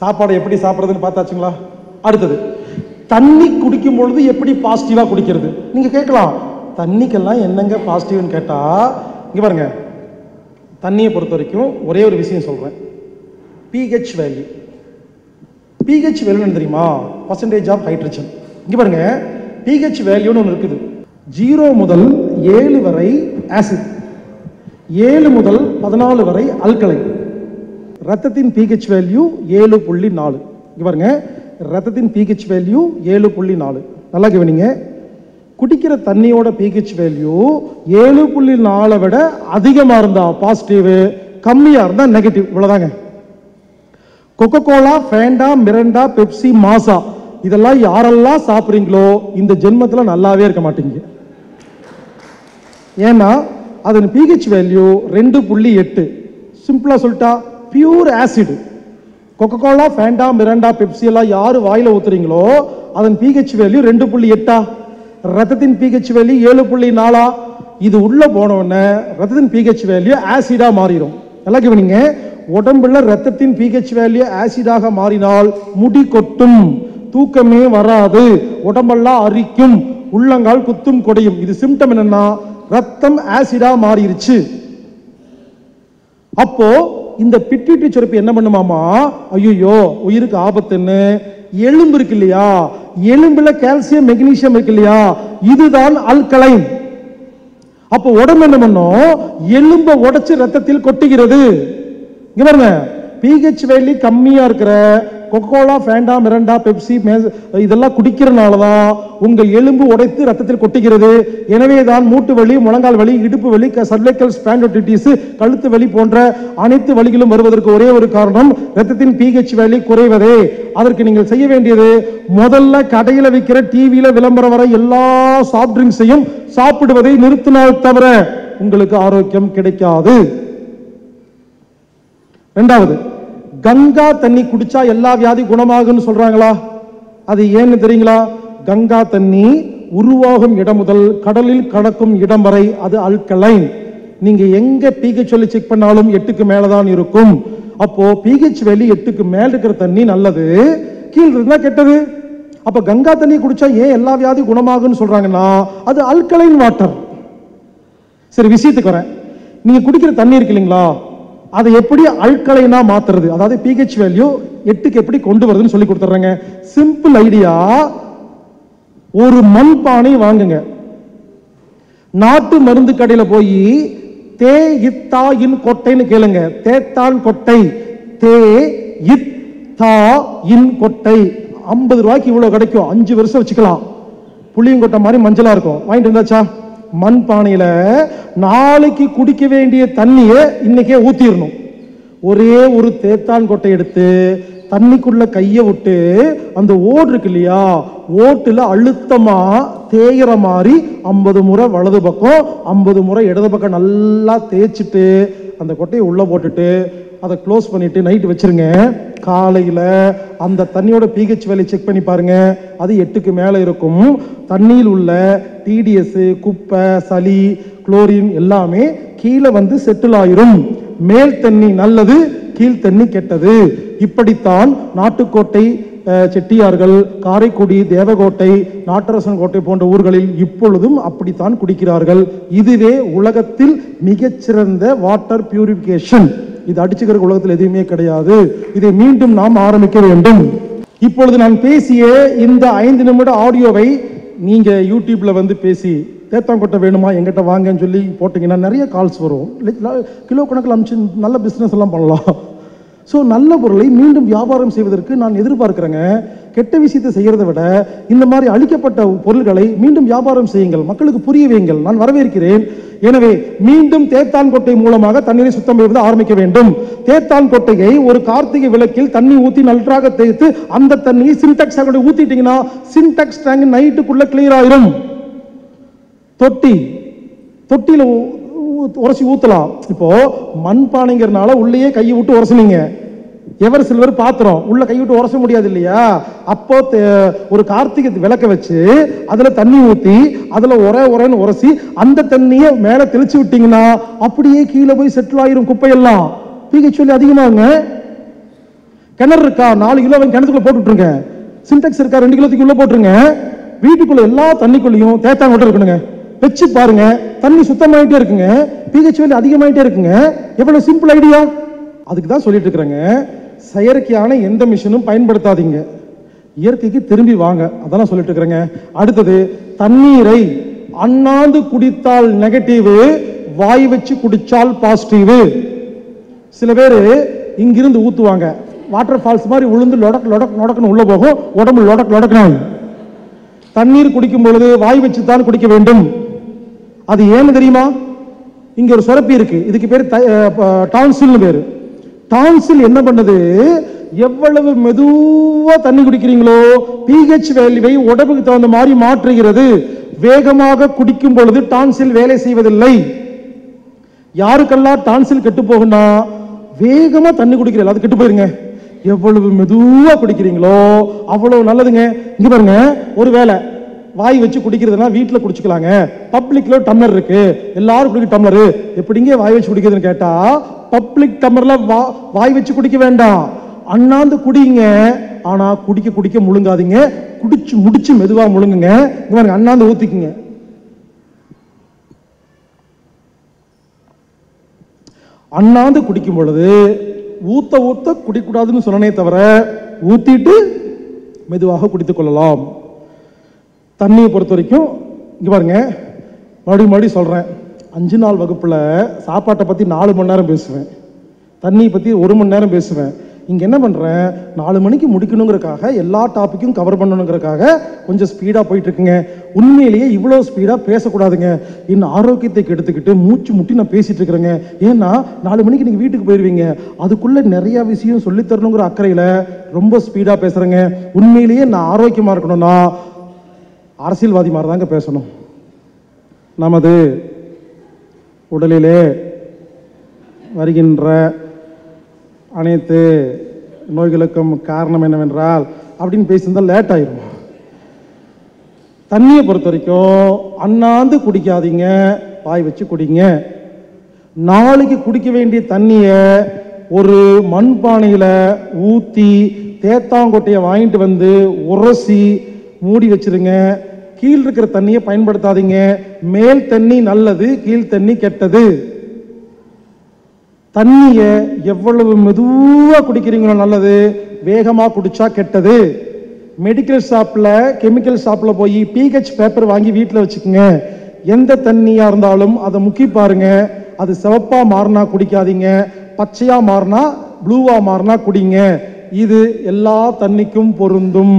சாப்பாடு எப்படி சாப்பிட்றதுன்னு பார்த்தாச்சுங்களா அடுத்தது தண்ணி குடிக்கும் பொழுது எப்படி பாசிட்டிவாக குடிக்கிறது நீங்கள் கேட்கலாம் தண்ணிக்கெல்லாம் என்னங்க பாசிட்டிவ்னு கேட்டால் இங்கே பாருங்க தண்ணியை பொறுத்த வரைக்கும் ஒரே ஒரு விஷயம் சொல்கிறேன் பிஹெச் வேல்யூ பிஹெச் வேல்யூன்னு தெரியுமா பர்சன்டேஜ் ஆஃப் ஹைட்ரஜன் இங்கே பாருங்க பிஹெச் வேல்யூன்னு ஒன்று இருக்குது ஜீரோ முதல் ஏழு வரை ஆசிட் ஏழு முதல் பதினாலு வரை அல்கலை ரத்தத்தின் பிஹெச் வேல்யூ ஏழு புள்ளி நாலு இங்க பாருங்க ரத்தத்தின் பிஹெச் வேல்யூ ஏழு புள்ளி நாலு நல்லா கவனிங்க குடிக்கிற தண்ணியோட பிஹெச் வேல்யூ ஏழு புள்ளி நாலை விட அதிகமாக இருந்தா பாசிட்டிவ் கம்மியாக இருந்தா நெகட்டிவ் இவ்வளோதாங்க Coca Cola Fanta Mirinda Pepsi Maaza இதெல்லாம் யாரெல்லாம் சாப்பிட்றீங்களோ இந்த ஜென்மத்தில் நல்லாவே இருக்க மாட்டீங்க ஏன்னா அதன் பிஹெச் வேல்யூ ரெண்டு புள்ளி எட்டு சிம்பிளாக சொல்லிட்டா pure acid Coca Cola Fanta Mirinda Pepsi எல்லாம் யார் வாயில ஊத்துறீங்களோ அதன் பிஹெச் வேல்யூ ரெண்டு புள்ளி எட்டா ரத்தத்தின் பிஹெச் வேல்யூ ஏழு புள்ளி நாலா இது உள்ள போன உடனே ரத்தத்தின் பிஹெச் வேல்யூ ஆசிடா மாறிடும் நல்லா கவனிங்க உடம்புல ரத்தத்தின் பிஹெச் வேல்யூ ஆசிடாக மாறினால் முடி கொட்டும் தூக்கமே வராது உடம்பெல்லாம் அரிக்கும் உள்ளங்கால் குத்தும் கொடையும் இது சிம்டம் என்னன்னா ரத்தம் ஆசிடா மாறிடுச்சு அப்போ இந்த பிட்யூட்டரி சுரப்பு என்ன பண்ணுமாமா ஐயோ உயிருக்கு ஆபத்துன்னு எலும்பு இருக்கு இல்லையா எலும்புல கால்சியம் மெக்னீசியம் இருக்கு இல்லையா இதுதான் அல்கலைன் அப்போ உடம்பு என்ன பண்ணும் எலும்பை உடைச்சு ரத்தத்தில் கொட்டுகிறது இங்க பாருங்க பிஹெச் வேல்யூ கம்மியா இருக்கிற கொக்கோலா ஃபேண்டா மிரண்டா பெப்சி மே- இதெல்லாம் குடிக்கிறனால தான் உங்கள் எலும்பு உடைத்து ரத்தத்தில் கொட்டுகிறது எனவே தான் மூட்டு வலி முழங்கால் வலி இடுப்பு வலி சர்வைக்கல் ஸ்பாண்டோடிட்டிஸ் கழுத்து வலி போன்ற அனைத்து வலிகளும் வருவதற்கு ஒரே ஒரு காரணம் ரத்தத்தின் பிஹெச் வேல்யூ குறைவதே அதற்கு நீங்கள் செய்ய வேண்டியது முதல்ல கடையில விற்கிற டிவியில விளம்பரம் வர எல்லா சாஃப்ட் ட்ரிங்க்ஸையும் சாப்பிடுவதை நிறுத்தினால் தவிர உங்களுக்கு ஆரோக்கியம் கிடைக்காது ரெண்டாவது கங்கா தண்ணி குடிச்சா எல்லா வியாதி குணமாகும்னு சொல்றாங்களா அது ஏன்னு தெரியுங்களா கங்கா தண்ணி உருவாகும் இடம் முதல் கடலில் கடக்கும் இடம் வரை அது அல்கலைன் நீங்க எங்க பிஹெச் சொல்லி செக் பண்ணாலும் எட்டுக்கு மேல தான் இருக்கும் அப்போ பிஹெச் வேலி எட்டுக்கு மேல இருக்கிற தண்ணி நல்லது கீழ் இருந்தா கெட்டது அப்ப கங்கா தண்ணி குடிச்சா ஏன் எல்லா வியாதி குணமாகும்னு சொல்றாங்கன்னா அது அல்கலைன் வாட்டர் சரி விஷயத்துக்கு வரேன் நீங்க குடிக்கிற தண்ணி இருக்கு இல்லைங்களா அதை எப்படி அல்கலைனா மாத்துறது அதாவது பிஹெச் வேல்யூ எட்டுக்கு எப்படி கொண்டு வருதுன்னு சொல்லி கொடுத்துட்றேங்க சிம்பிள் ஐடியா ஒரு மண் பானை வாங்குங்க நாட்டு மருந்து கடையில போய் தே இத்தா இன் கொட்டைன்னு கேளுங்க தேத்தான் கொட்டை தே இத் தா இன் கொட்டை ஐம்பது ரூபாய்க்கு இவ்வளவு கிடைக்கும் அஞ்சு வருஷம் வச்சுக்கலாம் புளியங்கொட்டை மாதிரி மஞ்சளா இருக்கும் வாங்கிட்டு வந்தாச்சா மண் பானையில நாளைக்கு குடிக்க வேண்டிய தண்ணியை இன்னைக்கே ஊத்திடணும் ஒரே ஒரு தேத்தான் கொட்டை எடுத்து தண்ணிக்குள்ள கையை விட்டு அந்த ஓடு இருக்கு இல்லையா ஓட்டுல அழுத்தமா தேயிற மாதிரி ஐம்பது முறை வலது பக்கம் ஐம்பது முறை இடது பக்கம் நல்லா தேய்ச்சிட்டு அந்த கொட்டையை உள்ள போட்டுட்டு அதை க்ளோஸ் பண்ணிட்டு நைட் வச்சிருங்க காலையில அந்த தண்ணியோட பிஹெச் வேல்யூ செக் பண்ணி பாருங்க அது எட்டுக்கு மேல இருக்கும் தண்ணியில் உள்ள டிடிஎஸ் குப்பை சளி குளோரின் எல்லாமே கீழே வந்து செட்டில் ஆயிரும் மேல் தண்ணி நல்லது கீழ் தண்ணி கெட்டது இப்படித்தான் நாட்டுக்கோட்டை அஹ், செட்டியார்கள் காரைக்குடி தேவகோட்டை நாட்டரசன் கோட்டை போன்ற ஊர்களில் இப்பொழுதும் அப்படித்தான் குடிக்கிறார்கள் இதுவே உலகத்தில் மிகச்சிறந்த வாட்டர் பியூரிஃபிகேஷன் இது அடிச்சுக்கிற உலகத்தில் எதுவுமே கிடையாது இதை மீண்டும் நாம் ஆரம்பிக்க வேண்டும் இப்பொழுது நான் பேசிய இந்த ஐந்து நிமிட ஆடியோவை நீங்க யூடியூப்ல வந்து பேசி தேத்தாங்கொட்டை வேணுமா எங்கிட்ட வாங்கன்னு சொல்லி போட்டீங்கன்னா நிறைய கால்ஸ் வரும் ல- கிலோ கணக்கில் அமிச்சு நல்ல பிஸ்னஸ் எல்லாம் பண்ணலாம் ஸோ நல்ல பொருளை மீண்டும் வியாபாரம் செய்வதற்கு நான் எதிர்பார்க்கிறேங்க கெட்ட விஷயத்தை செய்யறதை விட இந்த மாதிரி அழிக்கப்பட்ட பொருள்களை மீண்டும் வியாபாரம் செய்யுங்கள் மக்களுக்கு புரிய வையுங்கள் நான் வரவேற்கிறேன் எனவே மீண்டும் தேத்தான் கொட்டை மூலமாக தண்ணீரை சுத்தம் செய்வது ஆரம்பிக்க வேண்டும் தேத்தான் கொட்டையை ஒரு கார்த்திகை விளக்கில் தண்ணி ஊத்தி நன்றாக தேய்த்து அந்த தண்ணியை சின்டெக்ஸ் ஊத்திட்டீங்கன்னா சின்டெக்ஸ் டேங்க் நைட்டுக்குள்ள கிளியர் ஆயிரும் தொட்டி தொட்டியில ஊ- ஊ- உரசி ஊத்தலாம் இப்போ மண்பானைங்கிறனால உள்ளேயே கையை விட்டு உரசுனீங்க எவர் சில்வர் பாத்திரம் உள்ள கை விட்டு உரச முடியாது இல்லையா அப்போ தே- ஒரு கார்த்திகை விளக்க வச்சு அதுல தண்ணி ஊத்தி அதுல ஒரே ஒரேன்னு உரசி அந்த தண்ணியை மேல தெளிச்சு விட்டீங்கன்னா அப்படியே கீழே போய் செட்டில் ஆயிரும் குப்பையெல்லாம் பிஹெச் சொல்லி அதிகமாகுங்க கிணறு இருக்கா நாலு கிலோ வாங்கி கிணத்துக்குள்ள போட்டு விட்டுருங்க சின்டெக்ஸ் இருக்கா ரெண்டு கிலோத்துக்கு உள்ள போட்டுருங்க வீட்டுக்குள்ள எல்லா தண்ணிக்குள்ளேயும் தேத்தாங்கோட்டை இருக்கணுங்க வச்சு பாருங்க தண்ணி சுத்தமாயிட்டே இருக்குங்க பிஹெச் வேல்யூ அதிகமாயிட்டே இருக்குங்க எவ்வளவு சிம்பிள் ஐடியா அதுக்கு தான் சொல்லிட்டு இருக்கிறேங்க செயற்கையான எந்த மிஷினும் பயன்படுத்தாதீங்க இயற்கைக்கு திரும்பி வாங்க அதெல்லாம் சொல்லிட்டு இருக்கிறேங்க அடுத்தது தண்ணீரை அண்ணாந்து குடித்தால் நெகட்டிவ் வாய் வச்சு குடிச்சால் பாசிட்டிவ் சில பேர் இங்கிருந்து ஊத்துவாங்க வாட்டர் ஃபால்ஸ் மாதிரி விழுந்து லொடக் லொடக் லொடக்குன்னு உள்ள போகும் உடம்பு லொடக் லொடக்கணும் தண்ணீர் குடிக்கும் பொழுது வாய் வச்சு தான் குடிக்க வேண்டும் அது ஏன்னு தெரியுமா இங்க ஒரு சுரப்பி இருக்கு இதுக்கு பேர் டான்சில்னு பேரு டான்சில் என்ன பண்ணுது எவ்வளவு மெதுவா தண்ணி குடிக்கிறீங்களோ பிஹெச் வேல்யூவை உடம்புக்கு தகுந்த மாதிரி மாற்றுகிறது வேகமாக குடிக்கும் பொழுது டான்சில் வேலை செய்வதில்லை யாருக்கெல்லாம் டான்சில் கெட்டு போகும்னா வேகமா தண்ணி குடிக்கிறீங்க அது கெட்டு போயிருங்க எவ்வளவு மெதுவா குடிக்கிறீங்களோ அவ்வளவு நல்லதுங்க இங்க பாருங்க ஒருவேளை வாய் வச்சு குடிக்கிறதுனா வீட்ல குடிச்சுக்கலாங்க பப்ளிக்ல டம்ளர் இருக்கு எல்லாரும் குடிக்க டம்ளர் எப்படிங்க வாய் வச்சு குடிக்கிறதுன்னு கேட்டா பப்ளிக் டம்ளர்ல வா- வாய் வச்சு குடிக்க வேண்டாம் அண்ணாந்து குடிங்க ஆனா குடிக்க குடிக்க முழுங்காதீங்க குடிச்சு முடிச்சு மெதுவா முழுங்குங்க இங்க பாருங்க அண்ணாந்து ஊத்திக்குங்க அண்ணாந்து குடிக்கும் பொழுது ஊத்த ஊத்த குடிக்கூடாதுன்னு சொன்னனே தவிர ஊத்திட்டு மெதுவாக குடித்துக் கொள்ளலாம் தண்ணியை பொறுத்த வரைக்கும் இங்க பாருங்க மறுபடியும் மறுபடியும் சொல்றேன் அஞ்சு நாள் வகுப்புல சாப்பாட்டை பத்தி நாலு மணி நேரம் பேசுவேன் தண்ணியை பத்தி ஒரு மணி நேரம் பேசுவேன் இங்க என்ன பண்றேன் நாலு மணிக்கு முடிக்கணுங்கிறக்காக எல்லா டாபிக்கும் கவர் பண்ணணுங்கிறக்காக கொஞ்சம் ஸ்பீடா போயிட்டு இருக்குங்க உண்மையிலேயே இவ்வளவு ஸ்பீடா பேசக்கூடாதுங்க என் ஆரோக்கியத்தை கெடுத்துக்கிட்டு மூச்சு முட்டி நான் பேசிட்டு இருக்கிறேங்க ஏன்னா நாலு மணிக்கு நீங்க வீட்டுக்கு போயிருவீங்க அதுக்குள்ள நிறைய விஷயம் சொல்லித் தரணுங்கிற அக்கறையில ரொம்ப ஸ்பீடா பேசுறேங்க உண்மையிலேயே நான் ஆரோக்கியமா இருக்கணும்னா அரசியல்வாதி மாதிரி தாங்க பேசணும் நமது உடலிலே வருகின்ற அனைத்து நோய்களுக்கும் காரணம் என்னவென்றால் அப்படின்னு பேசியிருந்தால் லேட் ஆயிரும் தண்ணியை பொறுத்த வரைக்கும் அண்ணாந்து குடிக்காதீங்க வாய் வச்சு குடிங்க நாளைக்கு குடிக்க வேண்டிய தண்ணியை ஒரு மண்பானையில் ஊற்றி தேத்தாங்கொட்டையை வாங்கிட்டு வந்து உரசி மூடி வச்சிருங்க கீழ் இருக்கிற தண்ணியை பயன்படுத்தாதீங்க மேல் தண்ணி நல்லது கீழ் தண்ணி கெட்டது தண்ணியை எவ்வளவு மெதுவா குடிக்கிறீங்களோ நல்லது வேகமா குடிச்சா கெட்டது மெடிக்கல் ஷாப்ல கெமிக்கல் ஷாப்ல போய் பிஹெச் பேப்பர் வாங்கி வீட்டில் வச்சுக்கோங்க எந்த தண்ணியா இருந்தாலும் அதை முக்கி பாருங்க அது சிவப்பா மாறினா குடிக்காதீங்க பச்சையா மாறினா ப்ளூவா மாறினா குடிங்க இது எல்லா தண்ணிக்கும் பொருந்தும்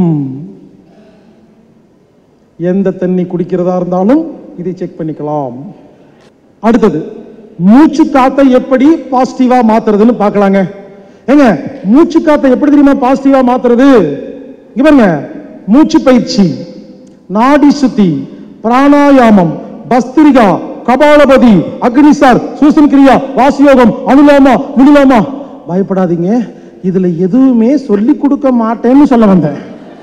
எந்த தண்ணி குடிக்கிறதா இருந்தாலும் இதை செக் பண்ணிக்கலாம் அடுத்தது மூச்சு காத்தை எப்படி பாசிட்டிவா மாத்துறதுன்னு பார்க்கலாங்க ஏங்க மூச்சு காத்தை எப்படி தெரியுமா பாசிட்டிவா மாத்துறது இங்க பாருங்க மூச்சு பயிற்சி நாடி சுத்தி பிராணாயாமம் பஸ்திரிகா கபாலபதி அக்னிசார் சூசன் கிரியா வாசியோகம் அனுலோமா வினுலோமா பயப்படாதீங்க இதுல எதுவுமே சொல்லி கொடுக்க மாட்டேன்னு சொல்ல வந்தேன்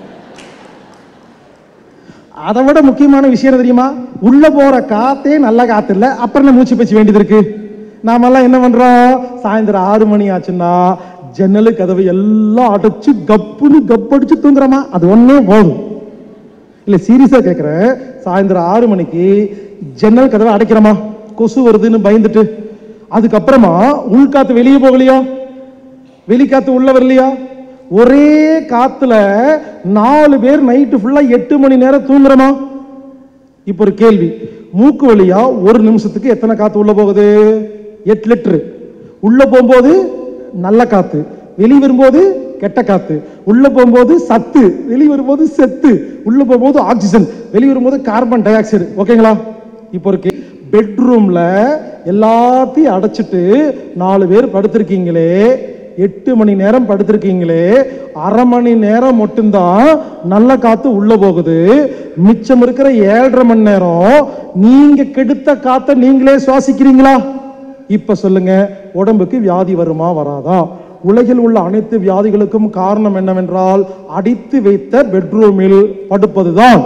அதை விட முக்கியமான விஷயம் என்ன தெரியுமா உள்ள போற காத்தே நல்ல காத்து இல்ல அப்புறம் என்ன மூச்சு பயிற்சி வேண்டியது இருக்கு நாமெல்லாம் என்ன பண்றோம் சாயந்தரம் ஆறு மணி ஆச்சுன்னா ஜன்னலு கதவு எல்லாம் அடைச்சு கப்புன்னு கப்படிச்சு தூங்குறோமா அது ஒண்ணே போதும் இல்ல சீரியஸா கேக்குறேன் சாயந்தரம் ஆறு மணிக்கு ஜன்னல் கதவை அடைக்கிறோமா கொசு வருதுன்னு பயந்துட்டு அதுக்கப்புறமா உள்காத்து வெளியே போகலையா வெளிக்காத்து உள்ள வரலையா ஒரே காத்துல நாலு பேர் நைட்டு ஃபுல்லா எட்டு மணி நேரம் தூங்குறோமா இப்போ ஒரு கேள்வி மூக்கு வழியா ஒரு நிமிஷத்துக்கு எத்தனை காத்து உள்ள போகுது எட்டு லிட்டரு உள்ள போகும்போது நல்ல காத்து வெளியே வரும்போது கெட்ட காத்து உள்ள போகும்போது சத்து வெளியே வரும்போது செத்து உள்ள போகும்போது ஆக்சிஜன் வெளியே வரும்போது கார்பன் டை ஆக்சைடு ஓகேங்களா இப்போ இருக்கு பெட்ரூம்ல எல்லாத்தையும் அடைச்சிட்டு நாலு பேர் படுத்திருக்கீங்களே எட்டு மணி நேரம் படுத்திருக்கீங்களே அரை மணி நேரம் மட்டும்தான் நல்ல காத்து உள்ள போகுது மிச்சம் இருக்கிற ஏழரை மணி நேரம் நீங்க கெடுத்த காத்தை நீங்களே சுவாசிக்கிறீங்களா இப்ப சொல்லுங்க உடம்புக்கு வியாதி வருமா வராதா உலகில் உள்ள அனைத்து வியாதிகளுக்கும் காரணம் என்னவென்றால் அடித்து வைத்த பெட்ரூமில் படுப்பதுதான்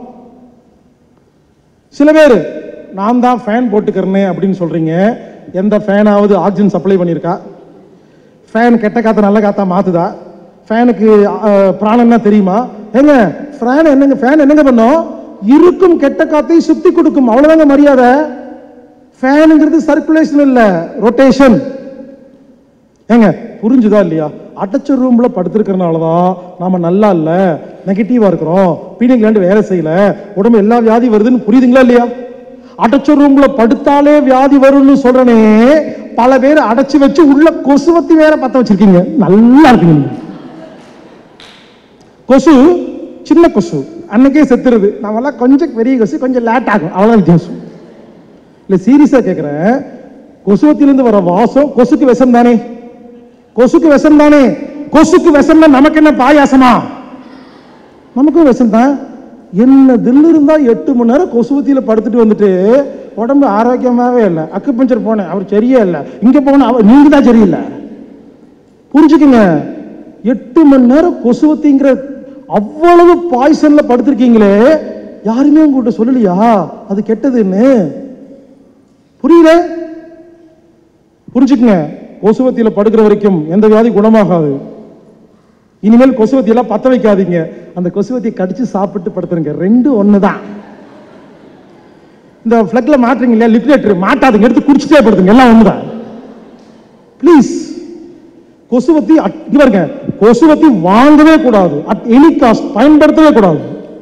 சில பேர் நான் தான் ஃபேன் போட்டுக்கிறனே அப்படின்னு சொல்றீங்க எந்த ஃபேனாவது ஆக்சிஜன் சப்ளை பண்ணியிருக்கா ஃபேன் கெட்ட காத்த நல்ல காத்தா மாத்துதா ஃபேனுக்கு பிராணம்னா தெரியுமா ஏங்க ஃபேன் என்னங்க ஃபேன் என்னங்க பண்ணும் இருக்கும் கெட்ட காத்தை சுத்தி கொடுக்கும் அவ்வளவுதாங்க மரியாதை ஃபேனுங்கிறது சர்க்குலேஷன் இல்ல ரொட்டேஷன் ஏங்க புரிஞ்சுதா இல்லையா அடைச்ச ரூம்ல படுத்திருக்கிறனால தான் நாம நல்லா இல்ல நெகட்டிவா இருக்கிறோம் பீனிங் கிளாண்டு வேலை செய்யல உடம்பு எல்லா வியாதி வருதுன்னு புரியுதுங்களா இல்லையா அடைச்ச ரூம்ல படுத்தாலே வியாதி வரும்னு சொல்றனே பல பேர் அடைச்சு வச்சு உள்ள கொசுவத்தி வேற பத்த வச்சிருக்கீங்க நல்லா இருக்குங்க நீங்க. கொசு சின்ன கொசு அன்னைக்கே செத்துருது நம்மளாம் கொஞ்சம் பெரிய கொசு கொஞ்சம் லேட் ஆகும் அவ்வளவுதான் வித்தியாசம் இல்ல சீரியஸா கேக்குறேன் கொசுவத்திலிருந்து வர வாசம் கொசுக்கு விஷம் தானே கொசுக்கு விஷம் தானே கொசுக்கு விஷம்னா நமக்கு என்ன பாயாசமா நமக்கும் விஷம் தான் என்ன தில்லு இருந்தா எட்டு மணி நேரம் கொசுவத்தியில படுத்துட்டு வந்துட்டு உடம்பு ஆரோக்கியமாவே இல்லை அக்குபஞ்சர் போனேன் அவர் சரியே இல்லை இங்க போன அவர் நீங்க தான் சரியில்லை புரிஞ்சுக்குங்க எட்டு மணி நேரம் கொசுவத்திங்கிற அவ்வளவு பாய்சன்ல படுத்திருக்கீங்களே யாருமே உங்கள்கிட்ட சொல்லலையா அது கெட்டதுன்னு புரியல புரிஞ்சுக்குங்க கொசுவத்தியில படுக்கிற வரைக்கும் எந்த வியாதி குணமாகாது இனிமேல் கொசுவத்தியெல்லாம் பத்த வைக்காதீங்க அந்த கொசுவத்தியை கடிச்சு சாப்பிட்டு படுத்துருங்க ரெண்டு ஒன்று தான் இந்த ஃப்ளக்ல மாட்டுறீங்க இல்லையா லிக்விடேட்டர் மாட்டாதுங்க எடுத்து குடிச்சிட்டே படுத்துங்க எல்லாம் ஒன்று தான் ப்ளீஸ் கொசுவத்தி அட்- இங்க பாருங்க கொசுவத்தி வாங்கவே கூடாது அட் எனி காஸ்ட் பயன்படுத்தவே கூடாது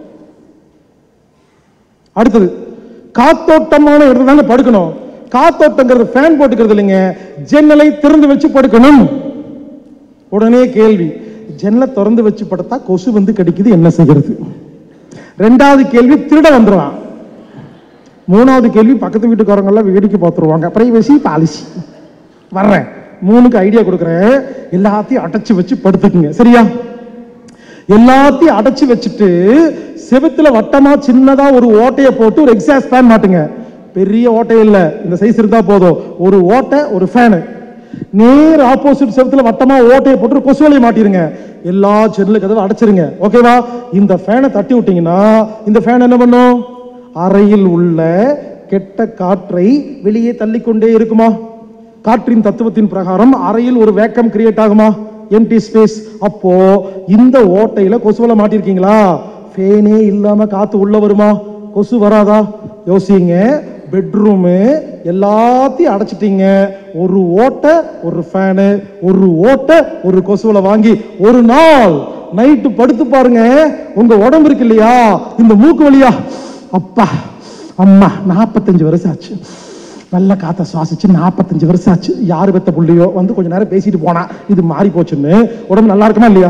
அடுத்தது காத்தோட்டமான இடத்துல தாங்க படுக்கணும் காத்தோட்டங்கிறது ஃபேன் போட்டுக்கிறது இல்லைங்க ஜன்னலை திறந்து வச்சு படுக்கணும் உடனே கேள்வி ஜன்னலை திறந்து வச்சு படுத்தா கொசு வந்து கடிக்குது என்ன செய்கிறது ரெண்டாவது கேள்வி திருட வந்துடுவான் மூணாவது கேள்வி பக்கத்து வீட்டுக்காரங்க எல்லாம் வேடிக்கை பார்த்துருவாங்க பிரைவசி பாலிசி வர்றேன் மூணுக்கு ஐடியா கொடுக்குறேன் எல்லாத்தையும் அடைச்சு வச்சு படுத்துக்குங்க சரியா எல்லாத்தையும் அடைச்சு வச்சுட்டு செவுத்துல வட்டமா சின்னதா ஒரு ஓட்டைய போட்டு ஒரு எக்ஸாஸ்ட் ஃபேன் மாட்டுங்க பெரிய ஓட்டை இல்ல இந்த சைஸ் இருந்தா போதும் ஒரு ஓட்டை ஒரு ஃபேனு நேர் ஆப்போசிட் செவுத்துல வட்டமா ஓட்டையை போட்டு ஒரு கொசுவலையை மாட்டிருங்க எல்லா ஜன்னல் கதவை அடைச்சிருங்க ஓகேவா இந்த ஃபேனை தட்டி விட்டீங்கன்னா இந்த ஃபேன் என்ன பண்ணும் அறையில் உள்ள கெட்ட காற்றை வெளியே தள்ளிக்கொண்டே இருக்குமா காற்றின் தத்துவத்தின் பிரகாரம் அறையில் ஒரு வேக்கம் கிரியேட் ஆகுமா எம்டி ஸ்பேஸ் அப்போ இந்த ஓட்டையில கொசுவலை மாட்டிருக்கீங்களா ஃபேனே இல்லாம காத்து உள்ள வருமா கொசு வராதா யோசிங்க பெட்ரூமு எல்லாத்தையும் அடைச்சிட்டீங்க ஒரு ஓட்டை ஒரு ஃபேனு ஒரு ஓட்டை ஒரு கொசுவலை வாங்கி ஒரு நாள் நைட்டு படுத்து பாருங்க உங்க உடம்பு இருக்கு இல்லையா இந்த மூக்கு வழியா அப்பா அம்மா நாற்பத்தஞ்சு வருஷம் ஆச்சு நல்ல காத்த சுவாசிச்சு நாற்பத்தஞ்சு வருஷம் ஆச்சு யாரு பெத்த புள்ளையோ வந்து கொஞ்ச நேரம் பேசிட்டு போனா இது மாறி போச்சுன்னு உடம்பு நல்லா இருக்குமா இல்லையா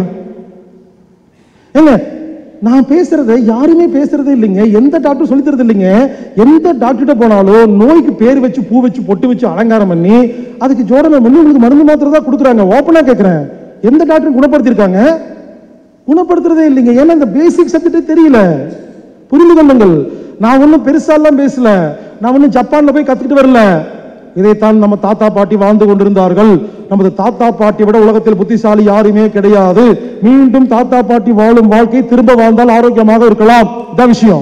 ஏங்க நான் பேசுறத யாருமே பேசுறதே இல்லைங்க எந்த டாக்டர் சொல்லி தரது இல்லைங்க எந்த டாக்டர்கிட்ட போனாலும் நோய்க்கு பேர் வச்சு பூ வச்சு பொட்டு வச்சு அலங்காரம் பண்ணி அதுக்கு ஜோடனை பண்ணி உங்களுக்கு மருந்து மாத்திரை தான் கொடுக்குறாங்க ஓப்பனா கேட்கிறேன் எந்த டாக்டரும் குணப்படுத்தியிருக்காங்க குணப்படுத்துறதே இல்லைங்க ஏன்னா இந்த பேசிக் சப்ஜெக்டே தெரியல புரிந்து கொள்ளுங்கள் நான் ஒன்றும் பெருசாலாம் பேசல நான் ஒன்றும் ஜப்பான்ல போய் கத்துக்கிட்டு வரல இதைத்தான் நம்ம தாத்தா பாட்டி வாழ்ந்து கொண்டிருந்தார்கள் நமது தாத்தா பாட்டி விட உலகத்தில் புத்திசாலி யாருமே கிடையாது மீண்டும் தாத்தா பாட்டி வாழும் வாழ்க்கை திரும்ப வாழ்ந்தால் ஆரோக்கியமாக இருக்கலாம் இதான் விஷயம்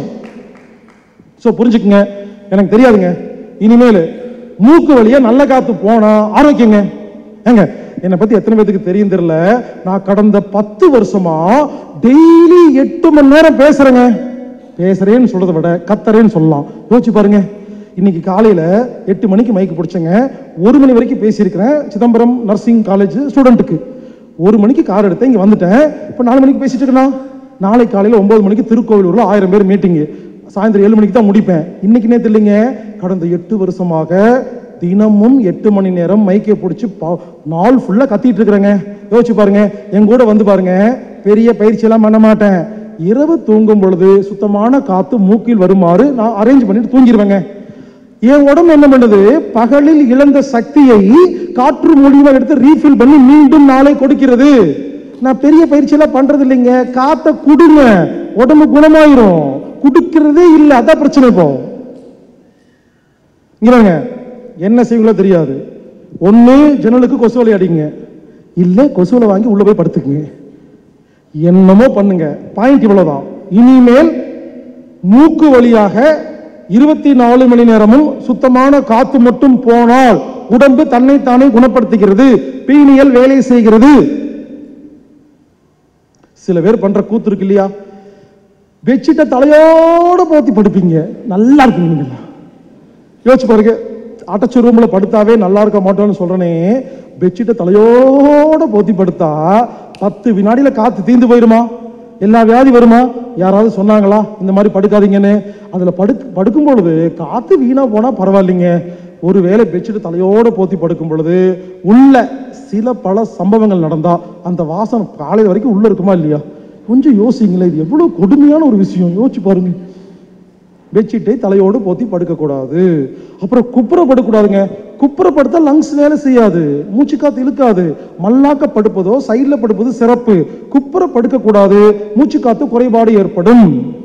சோ புரிஞ்சுக்குங்க எனக்கு தெரியாதுங்க இனிமேல் மூக்கு வழியா நல்ல காத்து போனா ஆரோக்கியங்க ஏங்க என்னை பத்தி எத்தனை பேத்துக்கு தெரியும் தெரியல நான் கடந்த பத்து வருஷமா டெய்லி எட்டு மணி நேரம் பேசுறேங்க பேசுறேன்னு சொல்றதை விட கத்தறேன்னு சொல்லலாம் யோசிச்சு பாருங்க இன்னைக்கு காலையில எட்டு மணிக்கு மைக்கு பிடிச்சேங்க ஒரு மணி வரைக்கும் பேசியிருக்கிறேன் சிதம்பரம் நர்சிங் காலேஜ் ஸ்டூடெண்ட்டுக்கு ஒரு மணிக்கு கார் எடுத்தேன் இங்க வந்துட்டேன் இப்போ நாலு மணிக்கு பேசிட்டு இருக்கேனா நாளை காலையில ஒன்பது மணிக்கு திருக்கோவிலூர்ல ஆயிரம் பேர் மீட்டிங்கு சாயந்தரம் ஏழு மணிக்கு தான் முடிப்பேன் இன்னைக்கு நேத்து இல்லைங்க கடந்த எட்டு வருஷமாக தினமும் எட்டு மணி நேரம் மைக்கை பிடிச்சி பா- நாள் ஃபுல்லா கத்திட்டு இருக்கிறேங்க யோசிச்சு பாருங்க என் கூட வந்து பாருங்க பெரிய பயிற்சி எல்லாம் பண்ண மாட்டேன் இரவு தூங்கும் பொழுது சுத்தமான காத்து மூக்கில் வருமாறு நான் அரேஞ்ச் பண்ணிட்டு தூங்கிடுவேங்க என் உடம்பு என்ன பண்ணுது பகலில் இழந்த சக்தியை காற்று மூலியமா எடுத்து ரீஃபில் பண்ணி மீண்டும் நாளை கொடுக்கிறது நான் பெரிய பயிற்சி எல்லாம் பண்றது இல்லைங்க காத்த குடுங்க உடம்பு குணமாயிரும் குடுக்கிறதே இல்லை அதான் பிரச்சனை இப்போ இங்க பாருங்க, என்ன செய்வீங்களோ தெரியாது ஒண்ணு ஜன்னலுக்கு கொசுவலை அடிங்க இல்ல கொசுவலை வாங்கி உள்ள போய் படுத்துக்குங்க என்னமோ பண்ணுங்க பாயிண்ட் இவ்வளவுதான் இனிமேல் மூக்கு வழியாக இருபத்தி நாலு மணி நேரமும் சுத்தமான காத்து மட்டும் போனால் உடம்பு தன்னைத்தானே குணப்படுத்துகிறது பீனியல் வேலை செய்கிறது சில பேர் பண்ற கூத்து இருக்கு இல்லையா பெட்ஷீட்டை தலையோட போத்தி படுப்பீங்க நல்லா இருக்குங்க நீங்க யோசிச்சு பாருங்க அடைச்ச ரூம்ல படுத்தாவே நல்லா இருக்க மாட்டோம்னு சொல்றனே பெட்ஷீட்டை தலையோட போத்தி படுத்தா பத்து வினாடியில காத்து தீந்து போயிருமா எல்லா வியாதி வருமா யாராவது சொன்னாங்களா இந்த மாதிரி படுக்காதீங்கன்னு அதுல படு படுக்கும் பொழுது காத்து வீணா போனா பரவாயில்லைங்க ஒருவேளை பெட்ஷீட் தலையோட போத்தி படுக்கும் பொழுது உள்ள சில பல சம்பவங்கள் நடந்தா அந்த வாசனை காலையில வரைக்கும் உள்ள இருக்குமா இல்லையா கொஞ்சம் யோசிங்களேன் இது எவ்வளவு கொடுமையான ஒரு விஷயம் யோசிச்சு பாருங்க பெட்ஷீட்டை தலையோடு போத்தி படுக்கக்கூடாது அப்புறம் குப்புற படுக்கக்கூடாதுங்க குப்புற படுத்தா லங்ஸ் வேலை செய்யாது மூச்சு காத்து இழுக்காது மல்லாக்க படுப்பதோ சைடில் படுப்பது சிறப்பு குப்புற படுக்கக்கூடாது மூச்சு காத்து குறைபாடு ஏற்படும்